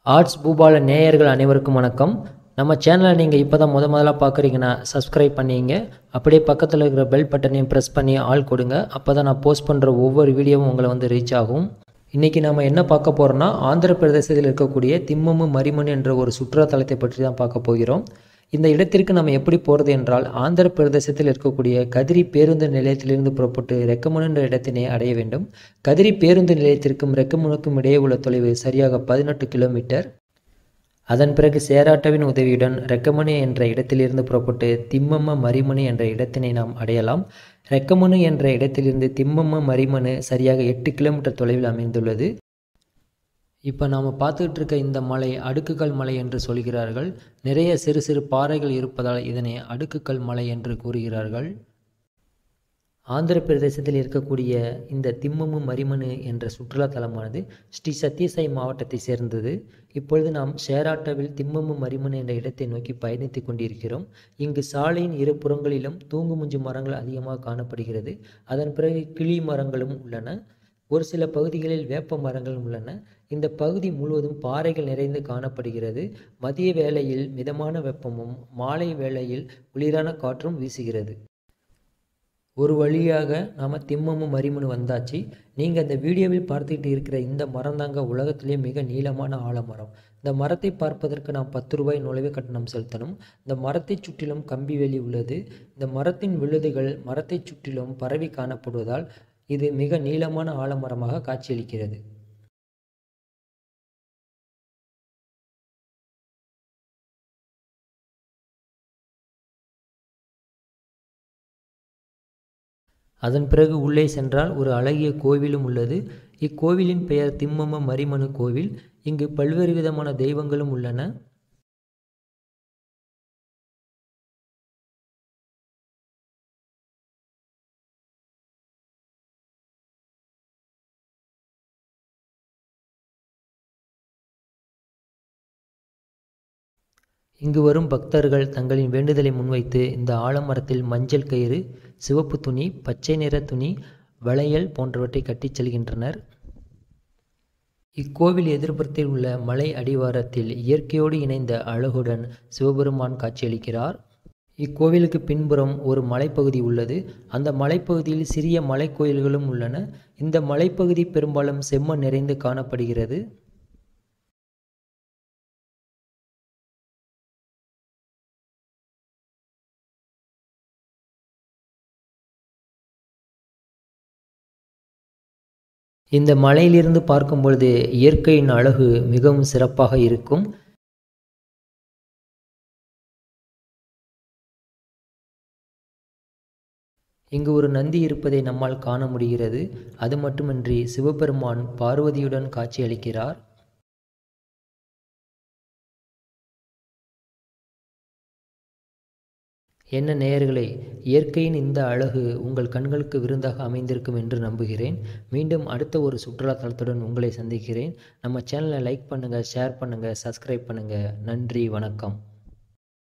arts பூபால நேயர்கள் அனைவருக்கும் வணக்கம் நம்ம சேனலை நீங்கள் இப்போ தான் முத முதல்ல பார்க்குறீங்கன்னா சப்ஸ்கிரைப் பண்ணிங்க அப்படியே பக்கத்தில் இருக்கிற பெல் பட்டனையும் ப்ரெஸ் பண்ணி ஆள் கொடுங்க அப்போ தான் நான் போஸ்ட் பண்ணுற ஒவ்வொரு வீடியோவும் உங்களை வந்து ரீச் ஆகும் இன்றைக்கி நம்ம என்ன பார்க்க போகிறோம்னா ஆந்திர பிரதேசத்தில் இருக்கக்கூடிய திம்மமு மரிமன் என்ற ஒரு சுற்றுலாத்தலத்தை பற்றி தான் பார்க்க போகிறோம் இந்த இடத்திற்கு நம்ம எப்படி போகிறது என்றால் ஆந்திர பிரதேசத்தில் இருக்கக்கூடிய கதிரி பேருந்து நிலையத்திலிருந்து புறப்பட்டு ரெக்கமன் என்ற இடத்தினை அடைய வேண்டும் கதிரி பேருந்து நிலையத்திற்கும் ரெக்கமனுக்கும் இடையே உள்ள தொலைவு சரியாக பதினெட்டு கிலோமீட்டர் அதன் பிறகு சேராட்டவின் உதவியுடன் ரெக்கமனு என்ற இடத்திலிருந்து புறப்பட்டு திம்மம்ம மரிமனு என்ற இடத்தினை நாம் அடையலாம் ரெக்கமனு என்ற இடத்திலிருந்து திம்மம்ம மரிமனு சரியாக எட்டு கிலோமீட்டர் தொலைவில் அமைந்துள்ளது இப்போ நாம் பார்த்துக்கிட்டு இருக்க இந்த மலை அடுக்குக்கல் மலை என்று சொல்கிறார்கள் நிறைய சிறு சிறு பாறைகள் இருப்பதால் இதனை அடுக்குக்கல் மலை என்று கூறுகிறார்கள் ஆந்திர பிரதேசத்தில் இருக்கக்கூடிய இந்த திம்மமு மரிமனு என்ற சுற்றுலா தலமானது ஸ்ரீ சத்யசாய் மாவட்டத்தை சேர்ந்தது இப்பொழுது நாம் ஷேராட்டாவில் திம்மமு மரிமனு என்ற இடத்தை நோக்கி பயணித்து கொண்டிருக்கிறோம் இங்கு சாலையின் இரு புறங்களிலும் தூங்குமுஞ்சு மரங்கள் அதிகமாக காணப்படுகிறது அதன் பிறகு கிளி மரங்களும் உள்ளன ஒரு சில பகுதிகளில் வேப்ப மரங்களும் உள்ளன இந்த பகுதி முழுவதும் பாறைகள் நிறைந்து காணப்படுகிறது மதிய வேளையில் மிதமான வெப்பமும் மாலை வேளையில் குளிரான காற்றும் வீசுகிறது ஒரு வழியாக நாம் திம்மமும் மரிமனு வந்தாச்சு நீங்கள் இந்த வீடியோவில் பார்த்துக்கிட்டு இருக்கிற இந்த மரம் தாங்க உலகத்திலே மிக நீளமான ஆலமரம் இந்த மரத்தை பார்ப்பதற்கு நாம் பத்து ரூபாய் நுழைவு கட்டணம் செலுத்தணும் இந்த மரத்தை சுற்றிலும் கம்பி வேலி உள்ளது இந்த மரத்தின் விழுதுகள் மரத்தை சுற்றிலும் பரவி காணப்படுவதால் இது மிக நீளமான ஆலமரமாக காட்சியளிக்கிறது அதன் பிறகு உள்ளே சென்றால் ஒரு அழகிய கோவிலும் உள்ளது இக்கோவிலின் பெயர் திம்மம மரிமனு கோவில் இங்கு பல்வேறு விதமான தெய்வங்களும் உள்ளன இங்கு வரும் பக்தர்கள் தங்களின் வேண்டுதலை முன்வைத்து இந்த ஆலமரத்தில் மஞ்சள் கயிறு சிவப்பு துணி பச்சை நிற துணி வளையல் போன்றவற்றை கட்டிச் செல்கின்றனர் இக்கோவில் எதிர்ப்புறத்தில் உள்ள மலை அடிவாரத்தில் இயற்கையோடு இணைந்த அழகுடன் சிவபெருமான் காட்சியளிக்கிறார் இக்கோவிலுக்கு பின்புறம் ஒரு மலைப்பகுதி உள்ளது அந்த மலைப்பகுதியில் சிறிய மலைக்கோயில்களும் உள்ளன இந்த மலைப்பகுதி பெரும்பாலும் செம்மண் நிறைந்து காணப்படுகிறது இந்த மலையிலிருந்து பார்க்கும் பொழுது இயற்கையின் அழகு மிகவும் சிறப்பாக இருக்கும் இங்கு ஒரு நந்தி இருப்பதை நம்மால் காண முடிகிறது அது மட்டுமின்றி சிவபெருமான் பார்வதியுடன் காட்சியளிக்கிறார் என்ன நேயர்களே இயற்கையின் இந்த அழகு உங்கள் கண்களுக்கு விருந்தாக அமைந்திருக்கும் என்று நம்புகிறேன் மீண்டும் அடுத்த ஒரு சுற்றுலா தலத்துடன் உங்களை சந்திக்கிறேன் நம்ம சேனலை லைக் பண்ணுங்கள் ஷேர் பண்ணுங்கள் சப்ஸ்கிரைப் பண்ணுங்கள் நன்றி வணக்கம்